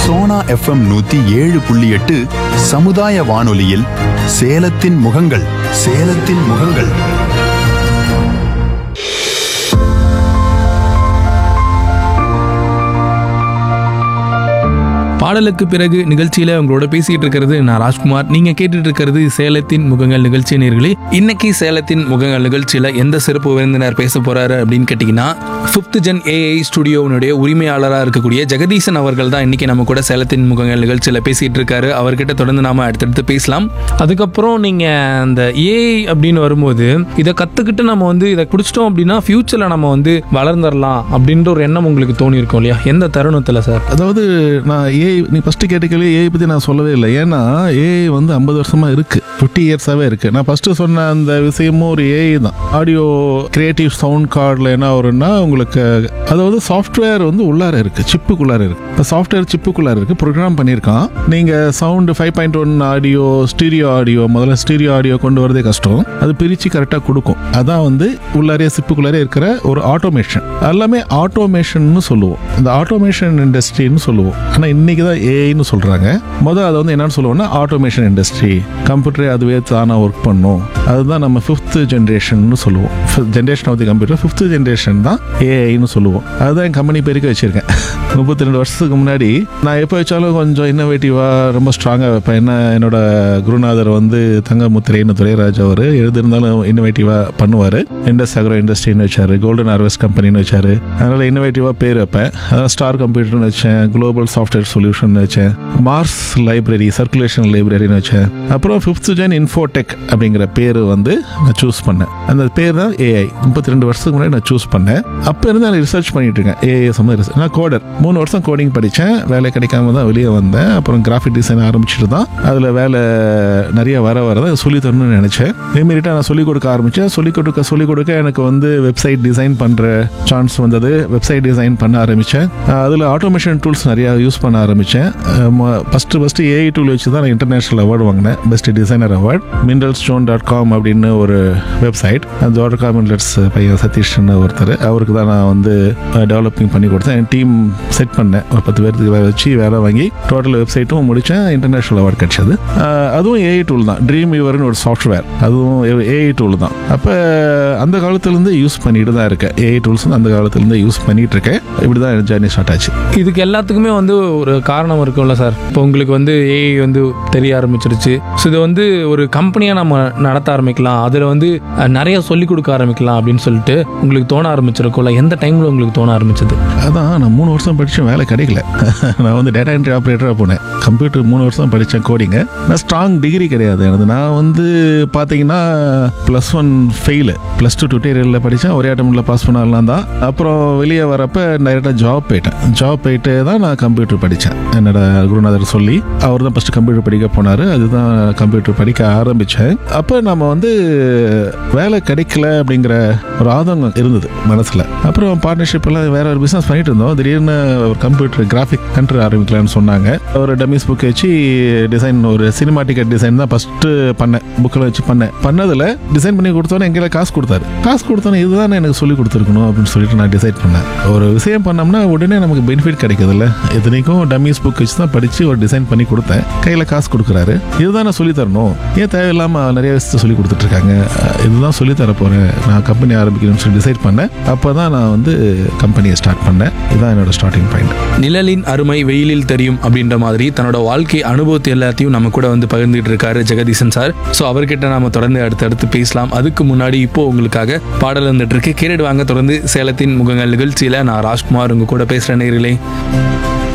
Sona FM நூத்தி ஏழு புள்ளி எட்டு சமுதாய வானொலியில் சேலத்தின் முகங்கள் சேலத்தின் முகங்கள் பாடலுக்கு பிறகு நிகழ்ச்சியில உங்களோட பேசிட்டு இருக்கிறது நான் ராஜ்குமார் நீங்க கேட்டுட்டு இருக்கிறது சேலத்தின் முகங்கள் நிகழ்ச்சி நேர்களே இன்னைக்கு சேலத்தின் முகங்கள் நிகழ்ச்சியில எந்த சிறப்பு விருந்தினர் பேச போறாரு அப்படின்னு கேட்டீங்கன்னா ஃபிஃப்த் ஜென் ஏஐ ஸ்டுடியோனுடைய உரிமையாளராக இருக்கக்கூடிய ஜெகதீசன் அவர்கள் தான் இன்னைக்கு நம்ம கூட சேலத்தின் முகங்கள் நிகழ்ச்சியில பேசிட்டு இருக்காரு அவர்கிட்ட தொடர்ந்து நாம அடுத்தடுத்து பேசலாம் அதுக்கப்புறம் நீங்க அந்த ஏஐ அப்படின்னு வரும்போது இதை கத்துக்கிட்டு நம்ம வந்து இதை பிடிச்சிட்டோம் அப்படின்னா ஃபியூச்சர்ல நம்ம வந்து வளர்ந்துடலாம் அப்படின்ற ஒரு எண்ணம் உங்களுக்கு தோணி இருக்கும் இல்லையா எந்த தருணத்துல சார் அதாவது நான் ஏஐ நீ ஃபஸ்ட்டு கேட்ட கேள்வி ஏஐ பற்றி நான் சொல்லவே இல்லை ஏன்னா ஏஐ வந்து ஐம்பது வருஷமாக இருக்குது ஃபிஃப்டி இயர்ஸாகவே இருக்குது நான் ஃபஸ்ட்டு சொன்ன அந்த விஷயமும் ஒரு ஏஐ தான் ஆடியோ கிரியேட்டிவ் சவுண்ட் கார்டில் என்ன வரும்னா உங்களுக்கு அதாவது சாஃப்ட்வேர் வந்து உள்ளார இருக்குது சிப்புக்குள்ளார இருக்குது இப்போ சாஃப்ட்வேர் சிப்புக்குள்ளார இருக்குது ப்ரோக்ராம் பண்ணியிருக்கான் நீங்கள் sound five point one audio stereo audio முதல்ல ஸ்டீரியோ ஆடியோ கொண்டு வரதே கஷ்டம் அது பிரித்து கரெக்டாக கொடுக்கும் அதான் வந்து உள்ளாரே சிப்புக்குள்ளாரே இருக்கிற ஒரு ஆட்டோமேஷன் எல்லாமே ஆட்டோமேஷன்னு சொல்லுவோம் இந்த ஆட்டோமேஷன் இண்டஸ்ட்ரின்னு சொல்லுவோம் ஆனால் இன்னைக்கு தான் ஏஐன்னு சொல்கிறாங்க முதல் அதை வந்து என்னன்னு சொல்லுவோம்னா ஆட்டோமேஷன் இண்டஸ்ட்ரி கம்ப்யூட்டரே அதுவே தானாக ஒர்க் பண்ணும் அதுதான் நம்ம ஃபிஃப்த் ஜென்ரேஷன் சொல்லுவோம் generation of the computer fifth generation தான் ஏஐன்னு சொல்லுவோம் அதுதான் என் கம்பெனி பேருக்கு வச்சிருக்கேன் முப்பத்தி ரெண்டு வருஷத்துக்கு முன்னாடி நான் எப்போ வச்சாலும் கொஞ்சம் இன்னோவேட்டிவாக ரொம்ப ஸ்ட்ராங்காக வைப்பேன் என்ன என்னோட குருநாதர் வந்து தங்கமுத்திரைன்னு துரைராஜ் அவர் எழுதிருந்தாலும் இன்னோவேட்டிவாக பண்ணுவார் இண்டஸ் அக்ரோ இண்டஸ்ட்ரின்னு வச்சாரு கோல்டன் ஹார்வெஸ்ட் கம்பெனின்னு வச்சாரு அதனால் இன்னோவேட்டிவாக பேர் வைப்பேன் அதான் ஸ்டார் கம்ப்யூட்டர்னு வச்சேன் குளோபல் சாஃப்ட்வேர் சொல்யூஷன் வச்சேன் மார்ஸ் லைப்ரரி சர்க்குலேஷன் லைப்ரரின்னு வச்சேன் அப்புறம் ஃபிஃப்த் ஜென் இன்ஃபோடெக் அப்படிங்கிற பேர் வந்து நான் சூஸ் பண்ணேன் அந்த பேர் தான் ஏஐ முப்பத்தி ரெண்டு வருஷத்துக்கு முன்னாடி நான் சூஸ் பண்ணேன் அப்போ இருந்து நான் ரிசர்ச் பண்ணிட்டு இருக்கேன் ஏஐ சம்மந்த நான் கோடர் மூணு வருஷம் கோடிங் படித்தேன் வேலை கிடைக்காம தான் வெளியே வந்தேன் அப்புறம் கிராஃபிக் டிசைன் ஆரம்பிச்சுட்டு தான் அதில் வேலை நிறைய வர வர தான் சொல்லி தரணும்னு நினச்சேன் இமீடியட்டாக நான் சொல்லிக் கொடுக்க ஆரம்பித்தேன் சொல்லிக் கொடுக்க சொல்லிக் கொடுக்க எனக்கு வந்து வெப்சைட் டிசைன் பண்ணுற சான்ஸ் வந்தது வெப்சைட் டிசைன் பண்ண ஆரம்பித்தேன் அதில் ஆட்டோமேஷன் டூல்ஸ் நிறையா யூஸ் பண்ண ஆரம்பித்தேன் ஃபஸ்ட்டு ஃபஸ்ட்டு ஏஐ டூல் வச்சு தான் நான் இன்டர்நேஷனல் அவார்டு வாங்கினேன் பெஸ்ட் டிசைனர் அவார்ட் மிண்டல் ஸ்டோன் டாட் காம் அப்படின்னு ஒரு வெப்சைட் ஜோர்கா மிண்டல்ஸ் பையன் சதீஷ்னு ஒருத்தர் அவருக்கு தான் நான் வந்து டெவலப்பிங் பண்ணி கொடுத்தேன் என் டீம் செட் பண்ணேன் ஒரு பத்து பேருக்கு வேலை வச்சு வேலை வாங்கி டோட்டல் வெப்சைட்டும் முடித்தேன் இன்டர்நேஷனல் அவார்டு கிடைச்சது அஹ் அதுவும் ஏஐ டூல் தான் ட்ரீம் யூவர்னு ஒரு சாஃப்ட்வேர் அதுவும் ஏஐ டூல் தான் அப்போ அந்த காலத்துலேருந்து யூஸ் பண்ணிட்டு தான் இருக்கேன் ஏஐ டூல்ஸ் அந்த காலத்துலேருந்து யூஸ் பண்ணிட்டு இருக்கேன் இப்படி தான் ஜேர்னி ஸ்டார்ட் ஆச்சு இதுக்கு எல்லாத்துக்குமே வந்து ஒரு காரணம் இருக்கும்ல சார் இப்போ உங்களுக்கு வந்து ஏஐ வந்து தெரிய ஆரம்பிச்சிருச்சு ஸோ இது வந்து ஒரு கம்பெனியாக நம்ம நடத்த ஆரம்பிக்கலாம் அதில் வந்து அஹ், நிறைய சொல்லிக் கொடுக்க ஆரம்பிக்கலாம் அப்படின்னு சொல்லிட்டு உங்களுக்கு தோண ஆரம்பிச்சிருக்கும்ல எந்த டைமில் உங்களுக்கு தோண ஆரம்பிச்சது அதான் நான் மூணு வருஷம் படித்தேன் வேலை கிடைக்கல நான் வந்து டேட்டா என்ட்ரி ஆப்ரேட்டராக போனேன் கம்ப்யூட்டர் மூணு வருஷம் படித்தேன் கோடிங்க நான் ஸ்ட்ராங் டிகிரி கிடையாது எனது நான் வந்து பார்த்தீங்கன்னா plus one fail plus two டுட்டோரியலில் படித்தேன் ஒரே அட்டம்ல பாஸ் பண்ணலாம் தான் அப்புறம் வெளியே வரப்போ டைரெக்டாக ஜாப் போயிட்டேன் ஜாப் போயிட்டு தான் நான் கம்ப்யூட்டர் படித்தேன் என்னோட குருநாதர் சொல்லி அவர் தான் ஃபஸ்ட்டு கம்ப்யூட்டர் படிக்க போனார் அதுதான் கம்ப்யூட்டர் படிக்க ஆரம்பித்தேன் அப்போ நம்ம வந்து வேலை கிடைக்கல அப்படிங்கிற ஒரு ஆதங்கம் இருந்தது மனசில் அப்புறம் பார்ட்னர்ஷிப் எல்லாம் வேற ஒரு பிஸ்னஸ் பண்ணிட்டு இருந்தோம் திடீர்னு ஒரு கம்ப்யூட்டர் கிராஃபிக் கண்ட்ரி ஆரம்பிக்கலாம்னு சொன்னாங்க ஒரு டமிஸ் புக் வச்சு டிசைன் ஒரு சினிமாட்டிக் டிசைன் தான் ஃபஸ்ட்டு பண்ணேன் புக்கில் வச்சு பண்ணேன் பண்ணதில் டிசைன் பண்ணி கொடுத்தோன்னே எங்களை காசு கொடுத்தாரு காசு கொடுத்தோன்னே இதுதான் எனக்கு சொல்லி கொடுத்துருக்கணும் அப்படின்னு சொல்லிட்டு நான் டிசைட் பண்ணேன் ஒரு விஷயம் பண்ணோம்னா உடனே நமக்கு பெனிஃபிட் கிடைக்குதுல்ல இத்தனைக்கும் டம்மிஸ் புக் வச்சு தான் படித்து ஒரு டிசைன் பண்ணி கொடுத்தேன் கையில் காசு கொடுக்குறாரு இதுதான் நான் சொல்லி தரணும் ஏன் தேவையில்லாமல் நிறைய விஷயத்தை சொல்லி கொடுத்துட்ருக்காங்க இதுதான் சொல்லி தர போகிறேன் நான் கம்பெனி ஆரம்பிக்கணும்னு சொல்லி டிசைட் பண்ணேன் அப்போ தான் நான் வந்து கம்பெனியை ஸ்டார்ட் பண்ணேன் இதுதான் என்னோட ஸ்டார்டிங் பாயிண்ட் நிழலின் அருமை வெயிலில் தெரியும் அப்படின்ற மாதிரி தன்னோட வாழ்க்கை அனுபவத்தை எல்லாத்தையும் நம்ம கூட வந்து பகிர்ந்துட்டு இருக்காரு ஜெகதீசன் சார் ஸோ அவர்கிட்ட நாம தொடர்ந்து அடுத்தடுத்து பேசலாம் அதுக்கு முன்னாடி இப்போ உங்களுக்காக பாடல் வந்துட்டு இருக்கு கேட்டுட்டு வாங்க தொடர்ந்து சேலத்தின் முகங்கள் நிகழ்ச்சியில நான் ராஜ்குமார் உங்க கூட பேசுறேன் நேரிலே